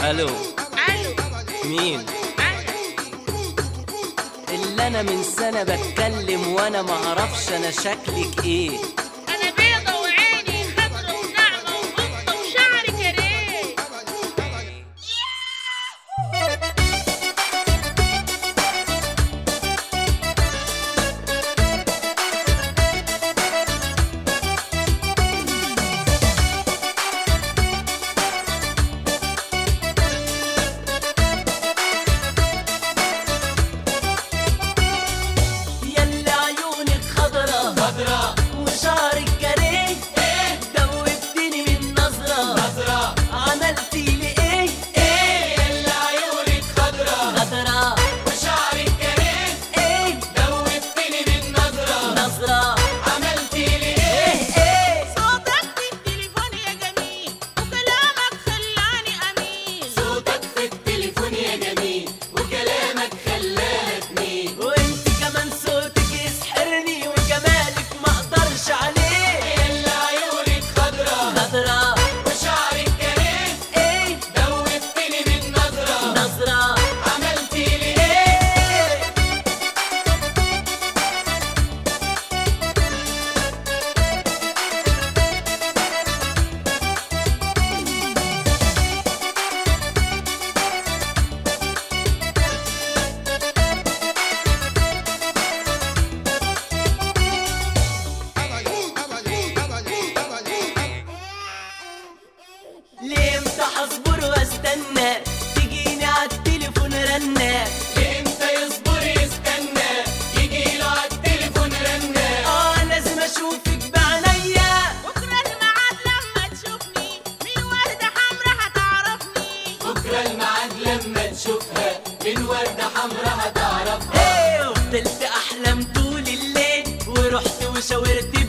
الو الو مين أنا. اللي انا من سنه بتكلم وانا معرفش انا شكلك ايه انا بيضة وعيني خضرة وناعمة وقطة وشعري كريه يلا عيونك خضرا خضرا وشعرك كريه ايه دوبتني من نظرة نظرة عملتي لي ايه ايه يلا عيونك خضرا خضرا وشعرك كريه ايه دوبتني من نظرة نظرة عملتي لي ايه ايه صوتك في التليفون يا جميل وكلامك خلاني امين صوتك في التليفون يا جميل وكلامك خلاني اتنين وانت كمان صوتك يسحرني وجمالك ما اقدرش عليه يلا عيونك خضرا خضرا وشعرك كريه ايه دوبتني من نظرة نظرة عملتي لي ايه ليه امتى هصبر واستنى تجيني عالتليفون رنة ليه امتى يصبر يستنى يجيله عالتليفون رنة اه لازم اشوفك بعينيا بكرة الميعاد لما تشوفني من وردة حمرا هتعرفني بكرة الميعاد لما تشوفها من وردة حمرا هتعرفها ايه وفضلت احلم طول الليل ورحت وشاورت